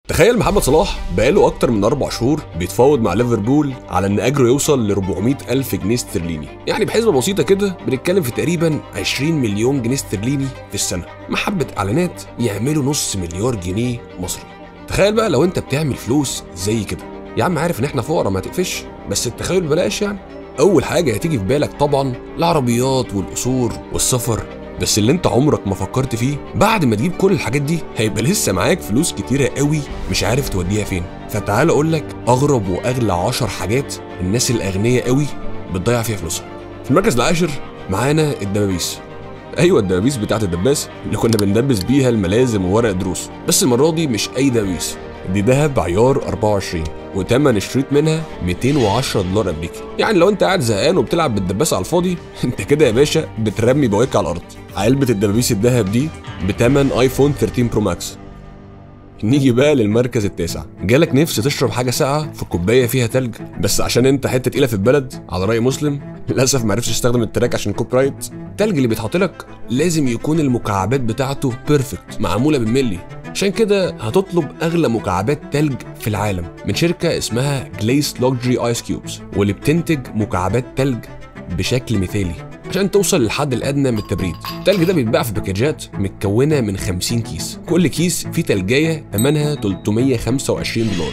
تخيل محمد صلاح بقاله أكتر من أربع شهور بيتفاوض مع ليفربول على إن أجره يوصل ل 400 ألف جنيه استرليني، يعني بحسبة بسيطة كده بنتكلم في تقريبا 20 مليون جنيه استرليني في السنة، مع حبة إعلانات يعملوا نص مليار جنيه مصري. تخيل بقى لو أنت بتعمل فلوس زي كده، يا عم عارف إن إحنا فقراء ما تقفش، بس التخيل ببلاش يعني. أول حاجة هتيجي في بالك طبعا العربيات والقصور والسفر بس اللي انت عمرك ما فكرت فيه بعد ما تجيب كل الحاجات دي هيبقى لسه معاك فلوس كتيره قوي مش عارف توديها فين فتعال اقول لك اغرب واغلى 10 حاجات الناس الاغنياء قوي بتضيع فيها فلوسها في المركز العاشر معانا الدبابيس ايوه الدبابيس بتاعت الدباس اللي كنا بندبس بيها الملازم وورق دروس بس المره دي مش اي دبابيس دي دهب عيار 24 وتمن الشريط منها 210 دولار امريكي يعني لو انت قاعد زهقان وبتلعب بالدباسه على الفاضي انت كده يا باشا بترمي بواقي على الارض علبه الدبابيس الذهب دي بتمن ايفون 13 برو ماكس نيجي بقى للمركز التاسع جالك نفس تشرب حاجه ساقعه في كوبايه فيها تلج بس عشان انت حته تقيله في البلد على راي مسلم للاسف ما عرفتش تستخدم التراك عشان كوب رايت التلج اللي بيتحط لك لازم يكون المكعبات بتاعته بيرفكت معموله بالملي عشان كده هتطلب اغلى مكعبات تلج في العالم من شركه اسمها جليس لوكجري ايس كيوبز واللي بتنتج مكعبات تلج بشكل مثالي عشان توصل للحد الادنى من التبريد التلج ده بيتباع في باكجات متكونه من 50 كيس كل كيس فيه تلجايه ثمنها 325 دولار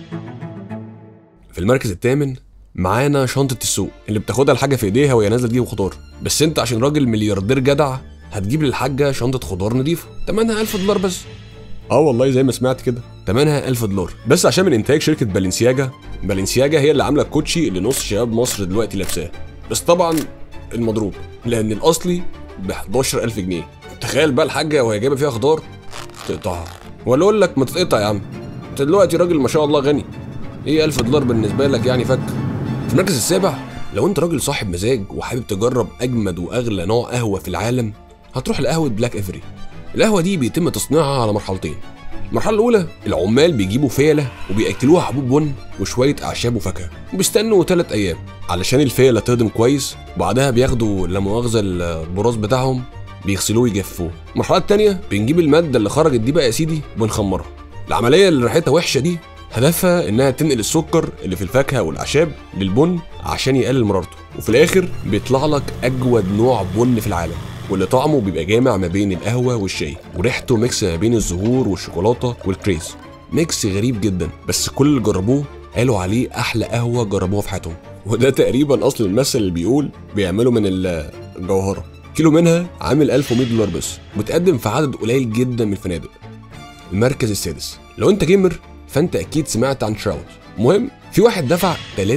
في المركز الثامن معانا شنطة السوق اللي بتاخدها الحاجة في ايديها وهي نازلة تجيب خضار بس انت عشان راجل ملياردير جدع هتجيب للحاجة شنطة خضار نظيفة تمنها 1000 دولار بس اه والله زي ما سمعت كده تمنها 1000 دولار بس عشان من انتاج شركة بالنسياجا بالنسياجا هي اللي عاملة الكوتشي اللي نص شباب مصر دلوقتي لابساه بس طبعا المضروب لان الاصلي ب 11000 جنيه تخيل بقى الحاجة وهي جايبة فيها خضار تقطعها ولا اقول لك ما تتقطع يا عم انت دلوقتي راجل ما شاء الله غني ايه 1000 دولار بالنسبة لك يعني فك في المركز السابع لو انت راجل صاحب مزاج وحابب تجرب اجمد واغلى نوع قهوة في العالم هتروح لقهوة بلاك افري القهوة دي بيتم تصنيعها على مرحلتين المرحلة الأولى العمال بيجيبوا فيلة وبيأكلوها حبوب بن وشوية أعشاب وفاكهة وبيستنوا تلات أيام علشان الفيلة تهضم كويس وبعدها بياخدوا لا مؤاخذة البراز بتاعهم بيغسلوه ويجفوه المرحلة التانية بنجيب المادة اللي خرجت دي بقى يا سيدي وبنخمرها العملية اللي ريحتها وحشة دي هدفها انها تنقل السكر اللي في الفاكهه والاعشاب للبن عشان يقلل مرارته وفي الاخر بيطلع لك اجود نوع بن في العالم واللي طعمه بيبقى جامع ما بين القهوه والشاي وريحته ميكس ما بين الزهور والشوكولاته والكريز ميكس غريب جدا بس كل اللي جربوه قالوا عليه احلى قهوه جربوها في حياتهم وده تقريبا اصل المثل اللي بيقول بيعملوا من الجوهره كيلو منها عامل 1100 دولار بس بتقدم في عدد قليل جدا من الفنادق المركز السادس لو انت جيمر فانت اكيد سمعت عن شراود المهم في واحد دفع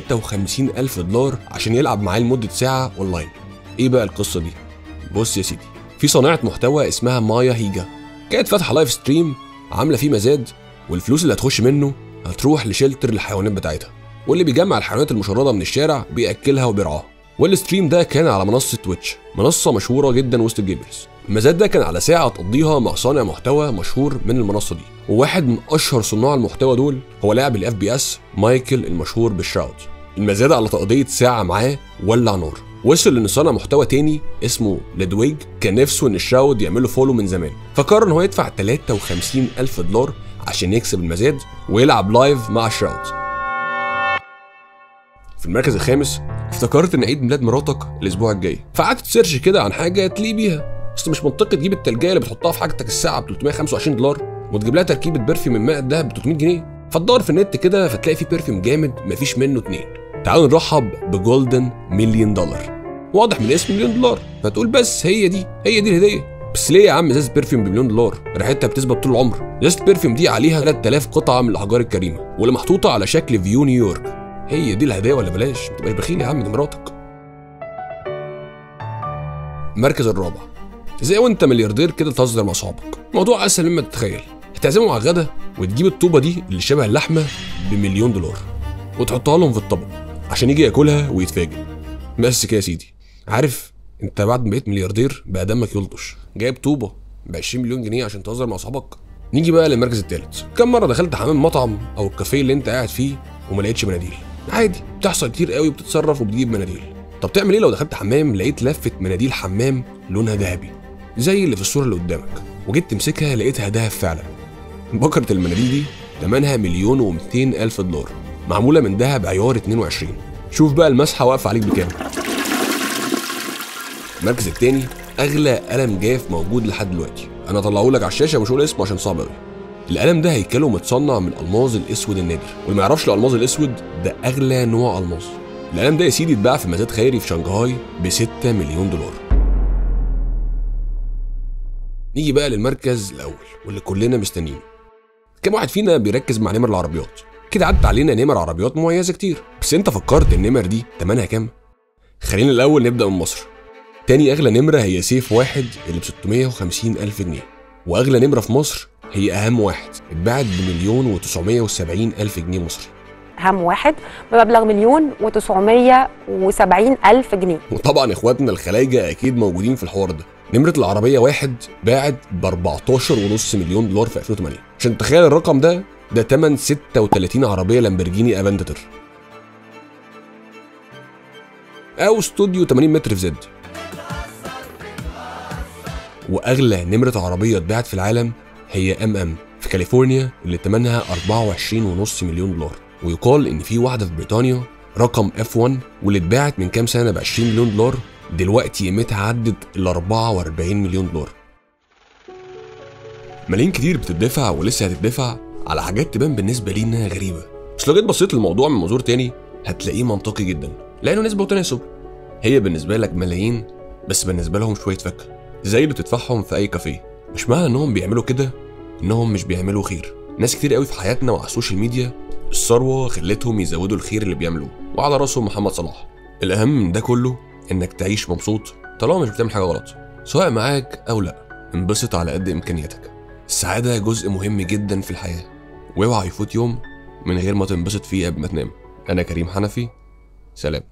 53 ألف دولار عشان يلعب معاه لمدة ساعة اونلاين ايه بقى القصة دي بص يا سيدي في صانعة محتوى اسمها مايا هيجا كانت فاتحة لايف ستريم عاملة فيه مزاد والفلوس اللي هتخش منه هتروح لشلتر الحيوانات بتاعتها واللي بيجمع الحيوانات المشردة من الشارع بيأكلها وبيرعاها والستريم ده كان على منصة تويتش منصة مشهورة جدا وسط الجيمرز المزاد ده كان على ساعة تقضيها مع صانع محتوى مشهور من المنصة دي وواحد من أشهر صناع المحتوى دول هو لاعب الاف بي اس مايكل المشهور بالشراود المزاد على تقضية ساعة معاه ولع نار وصل ان صانع محتوى تاني اسمه ليدويج كان نفسه ان الشراود يعمله فولو من زمان فقرر ان هو يدفع 53 ألف دولار عشان يكسب المزاد ويلعب لايف مع الشراود في المركز الخامس افتكرت ان عيد ميلاد مراتك الاسبوع الجاي فقعدت تسيرش كده عن حاجه تليق بيها بس مش منطقي تجيب التلجايه اللي بتحطها في حاجتك الساعه ب 325 دولار وتجيب لها تركيبه برفيوم من ماء الدهب ب 300 جنيه فتدور في النت كده فتلاقي في برفيوم جامد مفيش منه اتنين تعالوا نرحب بجولدن مليون دولار واضح من اسم مليون دولار فتقول بس هي دي هي دي الهديه بس ليه يا عم ازازه برفيوم بمليون دولار ريحتها بتثبت طول العمر ازازه البرفيوم دي عليها 3000 قطعه من الاحجار الكريمه واللي محطوطه على شكل فيو نيويورك هي دي الهدايا ولا بلاش ما تبقاش بخيل يا عم دي مراتك المركز الرابع زي وانت ملياردير كده تهزر مع صحابك الموضوع اسهل مما تتخيل هتعزمهم على الغدا وتجيب الطوبه دي اللي شبه اللحمه بمليون دولار وتحطها لهم في الطبق عشان يجي ياكلها ويتفاجئ بس كده يا سيدي عارف انت بعد ما بقيت ملياردير بقى دمك يلطش جايب طوبه ب 20 مليون جنيه عشان تهزر مع صحابك نيجي بقى للمركز الثالث كم مره دخلت حمام مطعم او الكافيه اللي انت قاعد فيه وما لقيتش مناديل عادي بتحصل كتير قوي وبتتصرف وبتجيب مناديل طب تعمل ايه لو دخلت حمام لقيت لفه مناديل حمام لونها ذهبي زي اللي في الصوره اللي قدامك وجيت تمسكها لقيتها دهب فعلا بكره المناديل دي تمنها مليون و200 الف دولار معموله من ذهب عيار 22 شوف بقى المسحه واقفه عليك بكام المركز الثاني اغلى قلم جاف موجود لحد دلوقتي انا طلعه لك على الشاشه مش هقول اسمه عشان صعب قوي القلم ده هيكله متصنع من الماظ الاسود النادر واللي ما يعرفش الالماظ الاسود ده اغلى نوع الماظ القلم ده يا سيدي اتباع في مزاد خيري في شنغهاي ب 6 مليون دولار نيجي بقى للمركز الاول واللي كلنا مستنيينه كم واحد فينا بيركز مع نمر العربيات كده عدت علينا نمر عربيات مميزه كتير بس انت فكرت النمر دي تمنها كام خلينا الاول نبدا من مصر تاني اغلى نمره هي سيف واحد اللي ب 650 الف جنيه واغلى نمره في مصر هي اهم واحد اتباعت بمليون و970 الف جنيه مصري هم واحد بمبلغ مليون و970 ألف جنيه وطبعا اخواتنا الخلايجه اكيد موجودين في الحوار ده نمرة العربية واحد باعت ب 14.5 مليون دولار في 2008 عشان تتخيل الرقم ده ده تمن 36 عربية لامبرجيني افنتاتور أو استوديو 80 متر في زد وأغلى نمرة عربية اتباعت في العالم هي ام ام في كاليفورنيا اللي تمنها 24.5 مليون دولار ويقال ان في واحده في بريطانيا رقم اف 1 واللي اتباعت من كام سنه ب 20 مليون دولار دلوقتي قيمتها عدت ال 44 مليون دولار ملايين كتير بتدفع ولسه هتدفع على حاجات تبان بالنسبه لي انها غريبه بس لو جيت بصيت للموضوع من منظور تاني هتلاقيه منطقي جدا لانه نسبه وتناسب هي بالنسبه لك ملايين بس بالنسبه لهم شويه فكه زي اللي بتدفعهم في اي كافيه مش معنى انهم بيعملوا كده انهم مش بيعملوا خير ناس كتير قوي في حياتنا وعلى السوشيال ميديا الثروه خلتهم يزودوا الخير اللي بيعملوه وعلى راسهم محمد صلاح الاهم من ده كله انك تعيش مبسوط طالما مش بتعمل حاجه غلط سواء معاك او لا انبسط على قد امكانياتك السعاده جزء مهم جدا في الحياه واوعى يفوت يوم من غير ما تنبسط فيه قبل ما تنام انا كريم حنفي سلام